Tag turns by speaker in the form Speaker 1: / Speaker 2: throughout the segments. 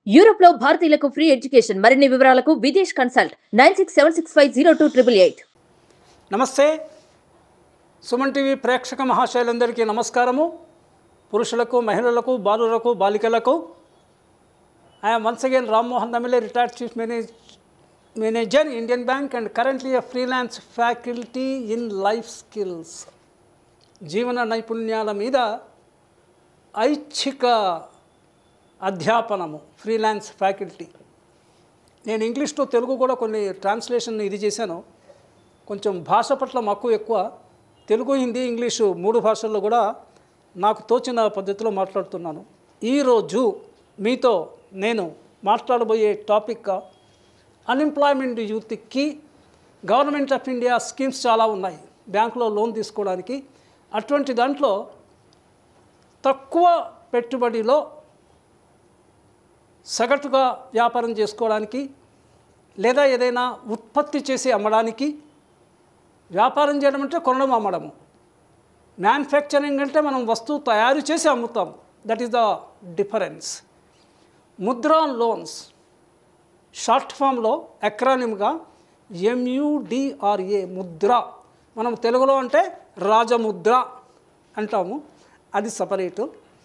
Speaker 1: Europe లో భారతీయులకు free education మరిన్ని వివరాలకు Videsh consult nine six seven six five zero two triple eight
Speaker 2: నమస్తే సుమన్ టీవీ ప్రేక్షక మహాశయులందరికీ నమస్కారము పురుషులకు మహిళలకు బాలులకు బాలికలకు ఐఎమ్ వన్స్ అగైన్ రామ్మోహన్ దమిలే retired chief manage manager Indian bank and currently a freelance faculty in life skills జీవన నైపుణ్యాల మీద ఐచ్ఛిక అధ్యాపనము ఫ్రీలాన్స్ ఫ్యాకల్టీ నేను ఇంగ్లీష్ టు తెలుగు కూడా కొన్ని ట్రాన్స్లేషన్ ఇది చేశాను కొంచెం భాష పట్ల మక్కువ ఎక్కువ తెలుగు హిందీ ఇంగ్లీషు మూడు భాషల్లో కూడా నాకు తోచిన పద్ధతిలో మాట్లాడుతున్నాను ఈరోజు మీతో నేను మాట్లాడబోయే టాపిక్ అన్ఎంప్లాయ్మెంట్ యూత్కి గవర్నమెంట్ ఆఫ్ ఇండియా స్కీమ్స్ చాలా ఉన్నాయి బ్యాంకులో లోన్ తీసుకోవడానికి అటువంటి దాంట్లో తక్కువ పెట్టుబడిలో సగటుగా వ్యాపారం చేసుకోవడానికి లేదా ఏదైనా ఉత్పత్తి చేసి అమ్మడానికి వ్యాపారం చేయడం అంటే కొనడం అమ్మడము మ్యానుఫ్యాక్చరింగ్ అంటే మనం వస్తువు తయారు చేసి అమ్ముతాం that is the difference Mudra loans short ఫామ్లో ఎక్రానిమ్గా ఎంయుడిఆర్ఏ ముద్ర మనం తెలుగులో అంటే రాజముద్ర అంటాము అది separate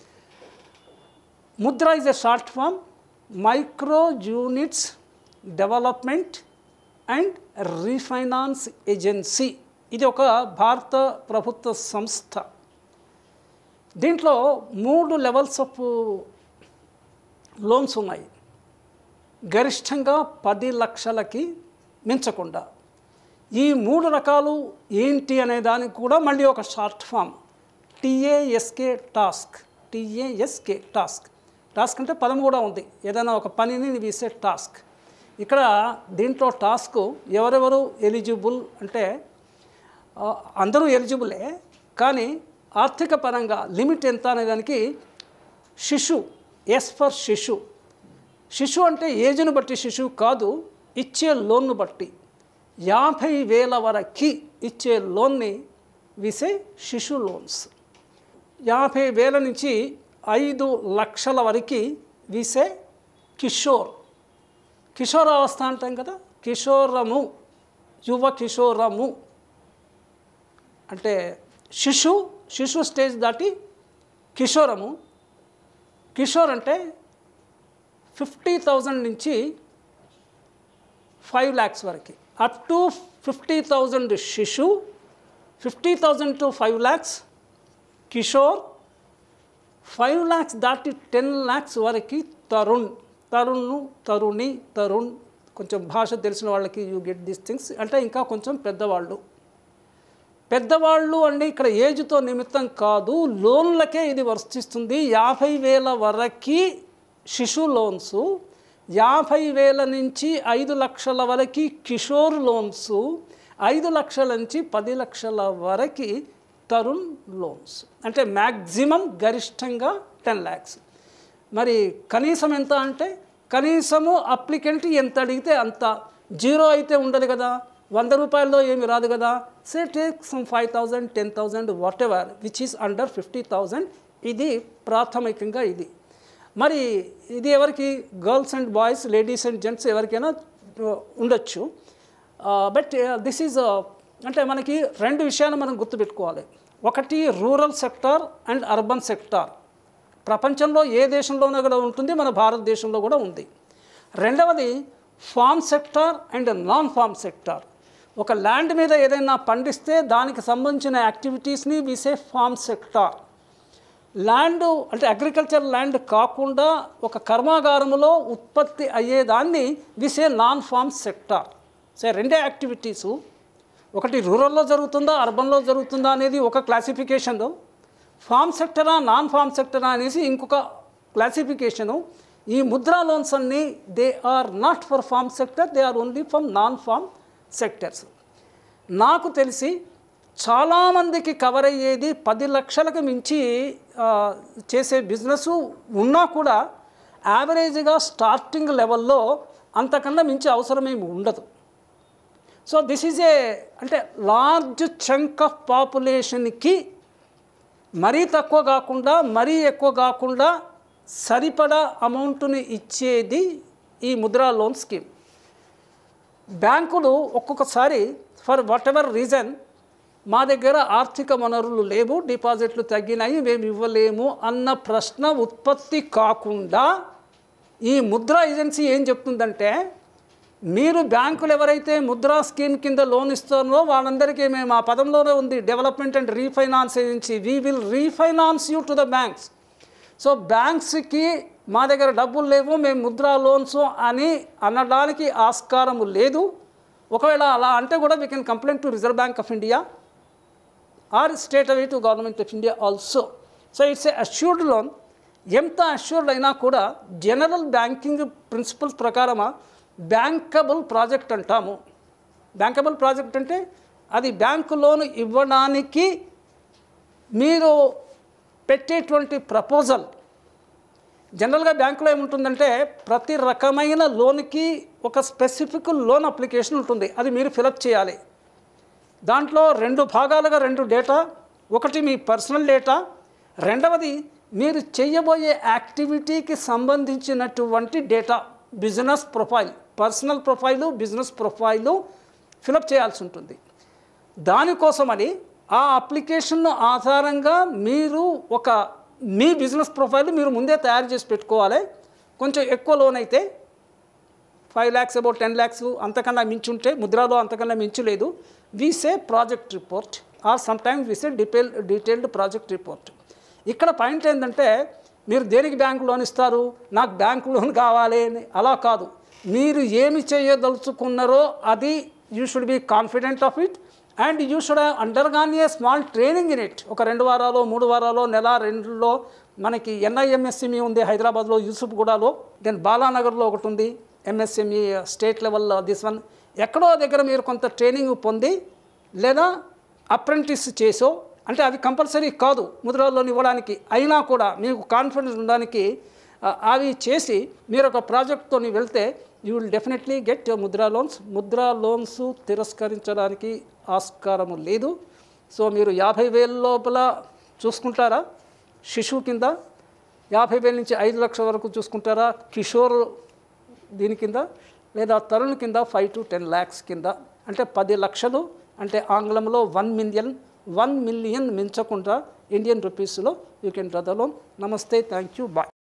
Speaker 2: Mudra is a short form micro units development and refinance agency ఇది ఒక భారత ప్రభుత్వ సంస్థ దీంట్లో మూడు లెవెల్స్ ఆఫ్ లోన్స్ ఉన్నాయి గరిష్టంగా పది లక్షలకి మించకుండా ఈ మూడు రకాలు ఏంటి అనే దానికి కూడా మళ్ళీ ఒక short form T A S K task T A S K task task అంటే పదం కూడా ఉంది ఏదైనా ఒక పనిని వీసే టాస్క్ ఇక్కడ దీంట్లో టాస్క్ ఎవరెవరు ఎలిజిబుల్ అంటే ఆ, అందరూ ఎలిజిబులే కానీ ఆర్థిక పరంగా లిమిట్ ఎంత అనే దానికి శిశు ఎస్ ఫర్ శిశు శిశు అంటే ఏజ్ను బట్టి శిశువు కాదు ఇచ్చే లోన్ను బట్టి యాభై వేల వరకు ఇచ్చే లోన్ని విసే శిశు లోన్స్ యాభై వేల నుంచి ఐదు లక్షల వరకు వీసే కిషోర్ కిషోరావస్థ అంటాం కదా కిషోరము యువ కిషోరము అంటే శిశు శిశు స్టేజ్ దాటి కిషోరము కిషోర్ అంటే ఫిఫ్టీ థౌజండ్ నుంచి ఫైవ్ ల్యాక్స్ వరకు up to fifty thousand Shishu fifty thousand to five lakhs Kishor five lakhs దాటి టెన్ ల్యాక్స్ వరకు తరుణ్ తరుణ్ తరుణి తరుణ్ కొంచెం భాష తెలిసిన వాళ్ళకి యూ గెట్ దీస్ థింగ్స్ అంటే ఇంకా కొంచెం పెద్దవాళ్ళు పెద్దవాళ్ళు అంటే ఇక్కడ ఏజ్తో నిమిత్తం కాదు లోన్లకే ఇది వర్తిస్తుంది యాభై వేల వరకు శిశు లోన్స్ యాభై వేల నుంచి ఐదు లక్షల వరకు కిషోర్ లోన్స్ ఐదు లక్షల నుంచి పది లక్షల వరకు తరుణ్ లోన్స్ అంటే మ్యాక్సిమం గరిష్టంగా టెన్ ల్యాక్స్ మరి కనీసం ఎంత అంటే కనీసము అప్లికెంట్ ఎంత అడిగితే అంత జీరో అయితే ఉండదు కదా వంద రూపాయల్లో ఏమి రాదు కదా say take some five thousand ten thousand whatever which is under fifty thousand ఇది ప్రాథమికంగా ఇది మరి ఇది ఎవరికి girls and boys ladies and gents ఎవరికైనా uh, ఉండొచ్చు బట్ దిస్ ఈజ్ అంటే మనకి రెండు విషయాలు మనం గుర్తుపెట్టుకోవాలి ఒకటి rural sector and urban sector ప్రపంచంలో ఏ దేశంలోనూ కూడా ఉంటుంది మన భారతదేశంలో కూడా ఉంది రెండవది farm sector and non farm sector ఒక ల్యాండ్ మీద ఏదైనా పండిస్తే దానికి సంబంధించిన యాక్టివిటీస్ని వీసే ఫార్మ్ సెక్టార్ ల్యాండ్ అంటే అగ్రికల్చర్ ల్యాండ్ కాకుండా ఒక కర్మాగారములో ఉత్పత్తి అయ్యేదాన్ని we say non farm sector so రెండే యాక్టివిటీసు ఒకటి రూరల్లో జరుగుతుందా అర్బన్లో జరుగుతుందా అనేది ఒక క్లాసిఫికేషన్ ఫార్మ్ సెక్టరా నాన్ ఫార్మ్ సెక్టరా అనేసి ఇంకొక క్లాసిఫికేషను ఈ ముద్రా లోన్స్ అన్నీ they are not for farm sector they are only for non farm sectors నాకు తెలిసి చాలామందికి కవర్ అయ్యేది పది లక్షలకు మించి ఆ, చేసే బిజినెస్ ఉన్నా కూడా యావరేజ్గా స్టార్టింగ్ లెవెల్లో అంతకన్నా మించి అవసరమేమి ఉండదు సో దిస్ ఈజ్ ఏ అంటే లార్జ్ చంక్ ఆఫ్ పాపులేషన్కి మరీ తక్కువ కాకుండా మరీ ఎక్కువ కాకుండా సరిపడా అమౌంట్ని ఇచ్చేది ఈ ముద్రా లోన్ స్కీమ్ బ్యాంకులు ఒక్కొక్కసారి ఫర్ వాట్ ఎవర్ రీజన్ మా దగ్గర ఆర్థిక వనరులు లేవు డిపాజిట్లు తగ్గినాయి మేము ఇవ్వలేము అన్న ప్రశ్న ఉత్పత్తి కాకుండా ఈ ముద్రా ఏజెన్సీ ఏం చెప్తుందంటే మీరు బ్యాంకులు ఎవరైతే ముద్రా స్కీమ్ కింద లోన్ ఇస్తున్నారో వాళ్ళందరికీ మేము ఆ పదంలోనే ఉంది development and refinance agency we will refinance you to the banks so బ్యాంక్స్కి మా దగ్గర డబ్బులు లేవు మేము ముద్రా లోన్స్ అని అనడానికి ఆస్కారము లేదు ఒకవేళ అలా అంటే కూడా we can complaint to Reserve Bank of India or state away to government of India also so it's a assured loan ఎంత అష్యూర్డ్ అయినా కూడా జనరల్ బ్యాంకింగ్ ప్రిన్సిపల్స్ ప్రకారమా బ్యాంకబుల్ ప్రాజెక్ట్ అంటాము బ్యాంకబుల్ ప్రాజెక్ట్ అంటే అది బ్యాంకు లోన్ ఇవ్వడానికి మీరు పెట్టేటువంటి ప్రపోజల్ జనరల్గా బ్యాంకులో ఏముంటుందంటే ప్రతి రకమైన లోన్కి ఒక స్పెసిఫిక్ లోన్ అప్లికేషన్ ఉంటుంది అది మీరు ఫిలప్ చేయాలి దాంట్లో రెండు భాగాలుగా రెండు డేటా ఒకటి మీ పర్సనల్ డేటా రెండవది మీరు చేయబోయే యాక్టివిటీకి సంబంధించినటువంటి data business profile personal profile business profile fill up చేయాల్సి ఉంటుంది దానికోసమని ఆ అప్లికేషన్ ఆధారంగా మీరు ఒక మీ బిజినెస్ ప్రొఫైల్ మీరు ముందే తయారు చేసి పెట్టుకోవాలి కొంచెం ఎక్కువ లోన్ అయితే five lakhs about ten lakhs అంతకన్నా మించి ఉంటే ముద్రాలో అంతకన్నా మించి లేదు we say project report or sometimes we say detail detailed project report ఇక్కడ పాయింట్ ఏంటంటే మీరు దేనికి బ్యాంక్ లోన్ ఇస్తారు నాకు బ్యాంక్ లోన్ కావాలి అని అలా కాదు మీరు ఏమి చేయదలుచుకున్నారో అది you should be confident of it and you should have undergone a small training in it ఒక రెండు వారాలు మూడు వారాలు నెల రెండులో మనకి ఎన్ఐఎంఎస్ఎంఈ ఉంది హైదరాబాద్లో యూసుఫ్గూడలో దెన్ బాలానగర్లో ఒకటి ఉంది MSME state level this one ఎక్కడో దగ్గర మీరు కొంత ట్రైనింగ్ పొంది లేదా అప్రెంటిస్ చేసో అంటే అది కంపల్సరీ కాదు ముద్రలోని ఇవ్వడానికి అయినా కూడా మీకు కాన్ఫిడెన్స్ ఉండడానికి ఆ, అవి చేసి మీరు ఒక ప్రాజెక్ట్తో వెళ్తే you will definitely get Mudra loans Mudra loans తిరస్కరించడానికి ఆస్కారము లేదు సో మీరు యాభై వేల లోపల చూసుకుంటారా శిశువు కింద యాభై వేల నుంచి ఐదు లక్షల వరకు చూసుకుంటారా కిషోర్ దీని కింద లేదా తరుణ్ కింద ఫైవ్ టు టెన్ ల్యాక్స్ కింద అంటే పది లక్షలు అంటే ఆంగ్లంలో వన్ మిలియన్ వన్ మిలియన్ మించకుండా ఇండియన్ రూపీస్లో you can draw the loan నమస్తే థ్యాంక్ యూ బాయ్